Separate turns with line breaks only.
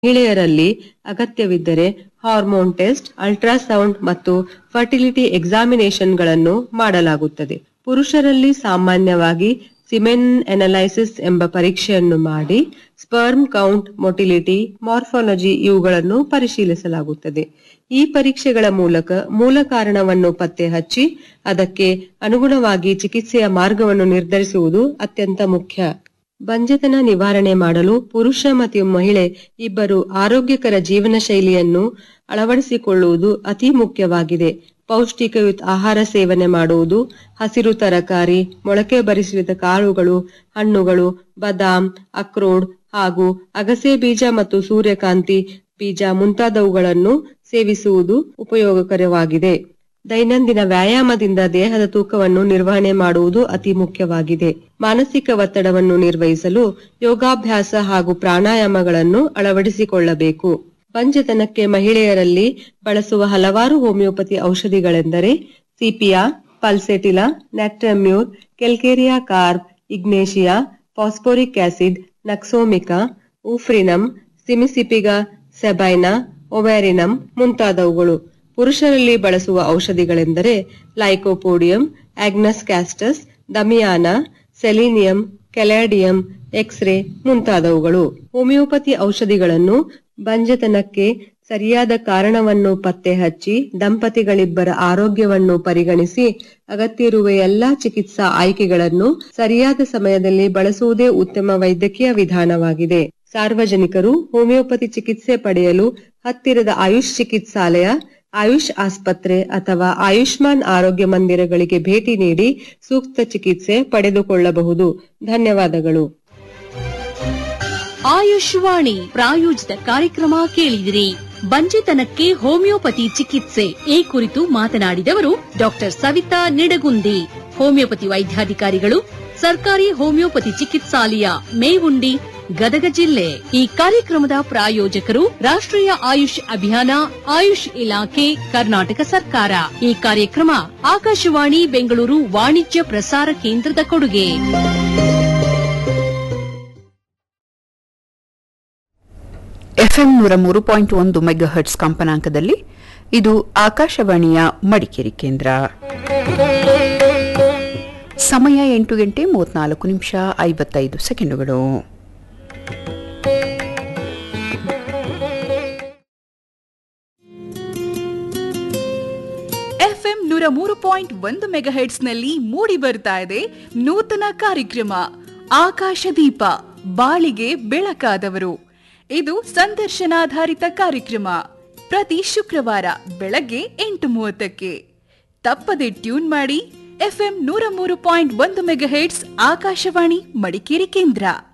ಮಹಿಳೆಯರಲ್ಲಿ ಅಗತ್ಯವಿದ್ದರೆ hormone test ultrasound ಮತ್ತು ಫರ್ಟಿಲಿಟಿ ಎಕ್ಸಾಮಿನೇಷನ್ಗಳನ್ನು ಮಾಡಲಾಗುತ್ತದೆ ಪುರುಷರಲ್ಲಿ ಸಾಮಾನ್ಯವಾಗಿ ಸಿಮೆನ್ ಎನಲೈಸಿಸ್ ಎಂಬ ಪರೀಕ್ಷೆಯನ್ನು ಮಾಡಿ ಸ್ಪರ್ಮ್ ಕೌಂಟ್ ಮೊಟಿಲಿಟಿ ಮಾರ್ಫಾಲಜಿ ಇವುಗಳನ್ನು ಪರಿಶೀಲಿಸಲಾಗುತ್ತದೆ ಈ ಪರೀಕ್ಷೆಗಳ ಮೂಲಕ ಮೂಲ ಕಾರಣವನ್ನು ಪತ್ತೆ ಹಚ್ಚಿ ಅದಕ್ಕೆ ಅನುಗುಣವಾಗಿ ಚಿಕಿತ್ಸೆಯ ಮಾರ್ಗವನ್ನು ನಿರ್ಧರಿಸುವುದು ಅತ್ಯಂತ ಮುಖ್ಯ ಬಂಜೆತನ ನಿವಾರಣೆ ಮಾಡಲು ಪುರುಷ ಮತ್ತು ಮಹಿಳೆ ಇಬ್ಬರು ಆರೋಗ್ಯಕರ ಜೀವನ ಶೈಲಿಯನ್ನು ಅಳವಡಿಸಿಕೊಳ್ಳುವುದು ಅತಿ ಮುಖ್ಯವಾಗಿದೆ ಪೌಷ್ಟಿಕಯುತ ಆಹಾರ ಸೇವನೆ ಮಾಡುವುದು ಹಸಿರು ತರಕಾರಿ ಮೊಳಕೆ ಬರಿಸಿದ ಕಾಳುಗಳು ಹಣ್ಣುಗಳು ಬಾದಾಮ್ ಅಕ್ರೋಡ್ ಹಾಗೂ ಅಗಸೆ ಬೀಜ ಮತ್ತು ಸೂರ್ಯಕಾಂತಿ ಬೀಜ ಮುಂತಾದವುಗಳನ್ನು ಸೇವಿಸುವುದು ಉಪಯೋಗಕರವಾಗಿದೆ ದೈನಂದಿನ ವ್ಯಾಯಾಮದಿಂದ ದೇಹದ ತೂಕವನ್ನು ನಿರ್ವಹಣೆ ಮಾಡುವುದು ಅತಿ ಮುಖ್ಯವಾಗಿದೆ ಮಾನಸಿಕ ಒತ್ತಡವನ್ನು ನಿರ್ವಹಿಸಲು ಯೋಗಾಭ್ಯಾಸ ಹಾಗೂ ಪ್ರಾಣಾಯಾಮಗಳನ್ನು ಅಳವಡಿಸಿಕೊಳ್ಳಬೇಕು ಬಂಜೆತನಕ್ಕೆ ಮಹಿಳೆಯರಲ್ಲಿ ಬಳಸುವ ಹಲವಾರು ಹೋಮಿಯೋಪತಿ ಔಷಧಿಗಳೆಂದರೆ sepia pulsatilla natrum mur calcarea carb ignatia phosphoric acid nux vomica oophorinum cimicifuga sabina ovarinum ಮುಂತಾದವುಗಳು ಪುರುಷರಲ್ಲಿ ಬಳಸುವ ಔಷಧಿಗಳೆಂದರೆ lycopodium agnus castus damiana selenium caladium X ray ಮುಂತಾದವುಗಳು ಹೋಮಿಯೋಪತಿ ಔಷಧಿಗಳನ್ನು ಬಂಜೆತನಕ್ಕೆ ಸರಿಯಾದ ಕಾರಣವನ್ನು ಪತ್ತೆ ಹಚ್ಚಿ ದಂಪತಿಗಳಿಬ್ಬರ ಆರೋಗ್ಯವನ್ನು ಪರಿಗಣಿಸಿ ಅಗತ್ಯವಿರುವ ಎಲ್ಲಾ ಚಿಕಿತ್ಸಾ ಆಯ್ಕೆಗಳನ್ನು ಸರಿಯಾದ ಸಮಯದಲ್ಲಿ ಬಳಸುವುದೇ ಉತ್ತಮ ವೈದ್ಯಕೀಯ ವಿಧಾನವಾಗಿದೆ ಸಾರ್ವಜನಿಕರು ಹೋಮಿಯೋಪತಿ ಚಿಕಿತ್ಸೆ ಪಡೆಯಲು ಹತ್ತಿರದ ಆಯುಷ್ ಚಿಕಿತ್ಸಾಲಯ ಆಯುಷ್ ಆಸ್ಪತ್ರೆ ಅಥವಾ ಆಯುಷ್ಮಾನ್ ಆರೋಗ್ಯ ಮಂದಿರಗಳಿಗೆ ಭೇಟಿ ನೀಡಿ ಸೂಕ್ತ ಚಿಕಿತ್ಸೆ ಪಡೆದುಕೊಳ್ಳಬಹುದು ಧನ್ಯವಾದಗಳು
ಆಯುಷ್ವಾಣಿ ಪ್ರಾಯೋಜಿತ ಕಾರ್ಯಕ್ರಮ ಕೇಳಿದಿರಿ ಬಂಜೆತನಕ್ಕೆ ಹೋಮಿಯೋಪತಿ ಚಿಕಿತ್ಸೆ ಈ ಕುರಿತು ಮಾತನಾಡಿದವರು ಡಾಕ್ಟರ್ ಸವಿತಾ ನಿಡಗುಂದಿ ಹೋಮಿಯೋಪತಿ ವೈದ್ಯಾಧಿಕಾರಿಗಳು ಸರ್ಕಾರಿ ಹೋಮಿಯೋಪತಿ ಚಿಕಿತ್ಸಾಲಯ ಮೇವುಂಡಿ ಗದಗ ಜಿಲ್ಲೆ ಈ ಕಾರ್ಯಕ್ರಮದ ಪ್ರಾಯೋಜಕರು ರಾಷ್ಟ್ರೀಯ ಆಯುಷ್ ಅಭಿಯಾನ ಆಯುಷ್ ಇಲಾಖೆ ಕರ್ನಾಟಕ ಸರ್ಕಾರ ಈ ಕಾರ್ಯಕ್ರಮ ಆಕಾಶವಾಣಿ ಬೆಂಗಳೂರು ವಾಣಿಜ್ಯ ಪ್ರಸಾರ ಕೇಂದ್ರದ ಕೊಡುಗೆ
ಎಫ್ಎಂ ನೂರ ಮೂರು ಪಾಯಿಂಟ್ ಒಂದು ಮೆಗಾಹರ್ಟ್ಸ್ ಕಂಪನಾಂಕದಲ್ಲಿ ಇದು ಆಕಾಶವಾಣಿಯ ಮಡಿಕೇರಿ ಕೇಂದ್ರ ಸಮಯ ಎಂಟು ಗಂಟೆ ಮೂವತ್ನಾಲ್ಕು ನಿಮಿಷ ಐವತ್ತೈದು ಸೆಕೆಂಡುಗಳು
ಎಫ್ಎಂ ನೂರ ಮೂರು ಪಾಯಿಂಟ್ ಒಂದು ಮೆಗಾಹೆಟ್ಸ್ನಲ್ಲಿ ಮೂಡಿ ಬರ್ತಾ ಇದೆ ನೂತನ ಕಾರ್ಯಕ್ರಮ ಆಕಾಶದೀಪ ಬಾಳಿಗೆ ಬೆಳಕಾದವರು ಇದು ಸಂದರ್ಶನಾಧಾರಿತ ಕಾರ್ಯಕ್ರಮ ಪ್ರತಿ ಶುಕ್ರವಾರ ಬೆಳಗ್ಗೆ ಎಂಟು ಮೂವತ್ತಕ್ಕೆ ತಪ್ಪದೆ ಟ್ಯೂನ್ ಮಾಡಿ ಎಫ್ಎಂ ನೂರ ಮೂರು ಪಾಯಿಂಟ್ ಒಂದು ಮೆಗಾಹೆಟ್ಸ್ ಆಕಾಶವಾಣಿ ಮಡಿಕೇರಿ ಕೇಂದ್ರ